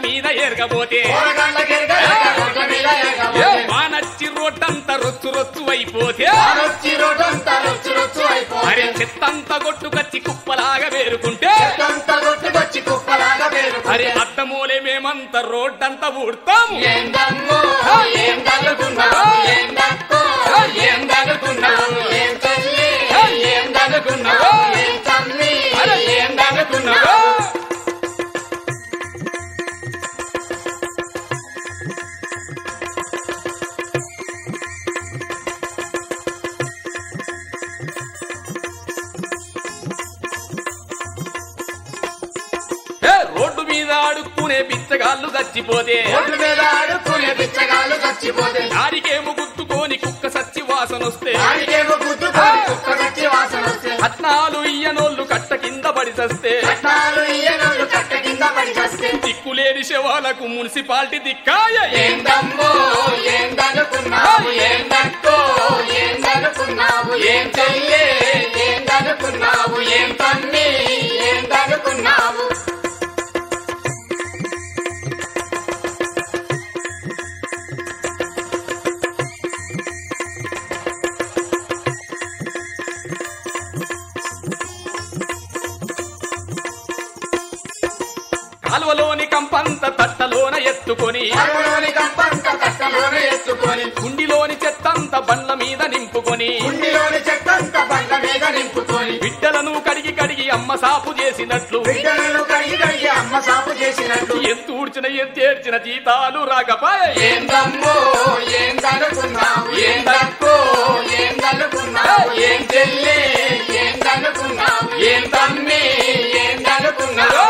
మీద ఎరగబోతే పోరగాళ్ళ గిరగ రోడ్ల మీద ఏ ఎగబోతే వానచ్చి రోడ్డంతా రొచ్చు రొచ్చు అయిపోతే ఆరొచ్చి రోడ్డంతా రొచ్చు రొచ్చు అరే అయిపోతే చెత్తంతా కొట్టుకొచ్చి కుప్పలాగా వేరుకుంటే చెత్తంతా కొట్టుకొచ్చి కుప్పలాగా వేరుకుంటే అరే అడ్డమూలే మేమంతా రోడ్డంతా ఊడతాము ఏందమ్మో ఏం తలుకున్నావు ఏం దక్కో ఏం తలుకున్నావు ఏం తల్లి ఏం తలుకున్నావు ఏం తమ్మి ఏం తలుకున్నావు ఏ రోడ్డు మీద ఆడుకునే బిచ్చగాళ్ళు చచ్చిపోతే రోడ్ల మీద ఆడుకునే బిచ్చగాళ్ళు చచ్చిపోతే దారికేమో గుర్తుకొని కుక్క సచ్చి వాసనొస్తే దానికేమో గుద్దుకొని కుక్క కచ్చి వాసన వస్తే కట్నాలు ఇయ్యనోళ్ళు కట్ట కింద పడి చస్తే కట్నాలు ఇయ్యనోళ్ళు కట్ట కింద పడి చస్తే దిక్కులేని శవాలకు మున్సిపాలిటీ దిక్కాయ ఏం దమ్మో ఏం తలుకున్నావు ఏం దక్కో ఏం తలుకున్నావు ఏం చెల్లే ఏం తలుకున్నావు ఏం తమ్మి ఏం తలుకున్నావు కాలువలోని కంపంత తట్టలోన ఎత్తుకొని అరవలోని కంపంత కట్టలోనే ఎత్తుకొని గుండిలోని చెత్తంత బండ్ల మీద నింపుకొని గుండిలోని చెత్తంత బండ మీద నింపుకొని బిడ్డలను కడిగి కడిగి అమ్మ సాపు చేసినట్లు బిడ్డలను కడిగి కడిగి అమ్మ సాపు చేసినట్టు ఎంత ఊడ్చిన ఎంత ఏడ్చిన జీతాలు రాకపాయ ఏం దమ్మో ఏం తలుకున్నావు ఏం దక్కో ఏం తలుకున్నావు ఏం చెల్లి ఏం తలుకున్నావు ఏం తమ్మి ఏం తలుకున్నావు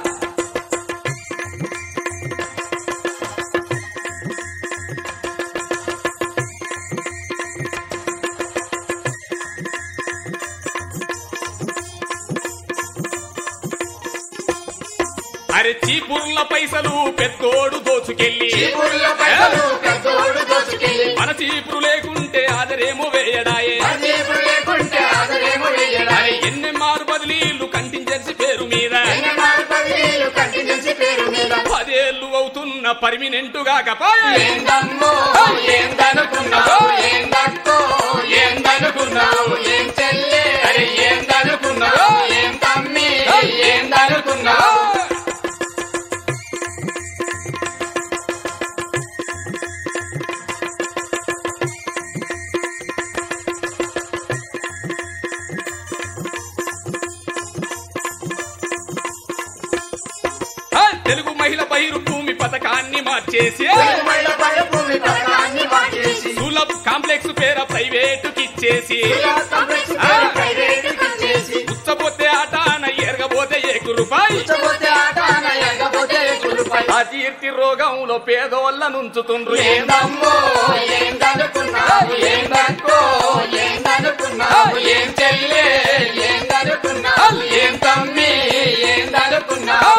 అరే చీపుర్ల పైసలు పెద్దోడు దోచుకెళ్ళి చీపుర్ల పైసలు పెద్దోడు దోచుకెళ్ళి మన చీపురు లేకుంటే ఆదరేమో వేయడాయే మన చీపురు లేకుంటే అదరేమో వేయడా అరే ఎన్ని మారు బదిలీలు కంటింజెన్సీ పేరు మీద ఎన్నమారు పదివేలు కట్టి నుంచి పేరు మీద పదేళ్ళు అవుతున్న పర్మినెంట్ కాకపాయ ఏం దమ్మో ఏం దనుకున్నావు ఏం దక్కో ఏం దనుకున్నావు ఏం చెల్లె అరే ఏం దనుకున్నావు ఏం తమ్మి ఏం దనుకున్నావు ఆ, తెలుగు మహిళ బహిరు భూమి పథకాన్ని మార్చేసి మళ్ళ పడ భూమి పథకాన్ని మార్చేసి సులభ్ కాంప్లెక్స్ పేర ప్రైవేటుకి ఇచ్చేసి కాంప్లెక్స్ పేరు ప్రైవేటుకి ఇచ్చేసి ఉచ్చపోతే ఆట అన ఎరగబోతే ఏకు రూపాయి ఉచ్చబోతే ఆట అన ఎగబోతే కురుపై ఆ కీర్తి రోగంలో పేదోళ్ళ నుంచుతుండ్రు ఏం దమ్మో ఏం దనుకున్నావు ఏం దక్కో ఏం దనుకున్నావు ఏం చెల్లె ఏం దనుకున్నావు ఏం తమ్మి ఏం దనుకున్నావు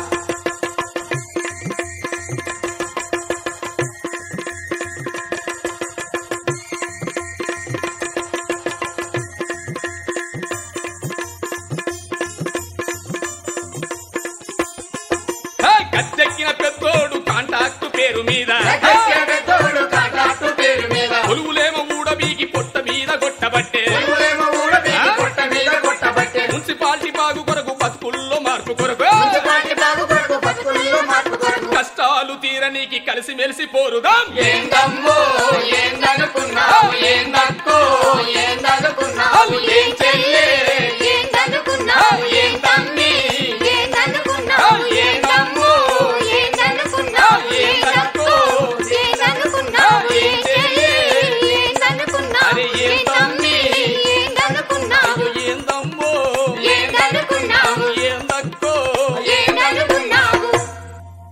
ఆ, గద్దెక్కిన పెద్దోడు కాంటాక్ట్ పేరు మీద తోడు కాటాటు పేరు మీద కొలువులేమో ఊడబీకి పొట్ట మీద కొట్టబట్టే పువ్వులేమో ఊడబీకి పొట్ట మీద కొట్టబట్టే మున్సిపాలిటీ బాగు కొరకు బతుకుల్లో మార్పు కొరకు మున్సిపాలిటీ బాగు కొరకు బతుకుల్లో మార్పు కొరకు కష్టాలు తీరనీకి కలిసి మెలిసి పోరుదాం ఏం దమ్మో ఏం దనుకున్నావు ఏం దక్కో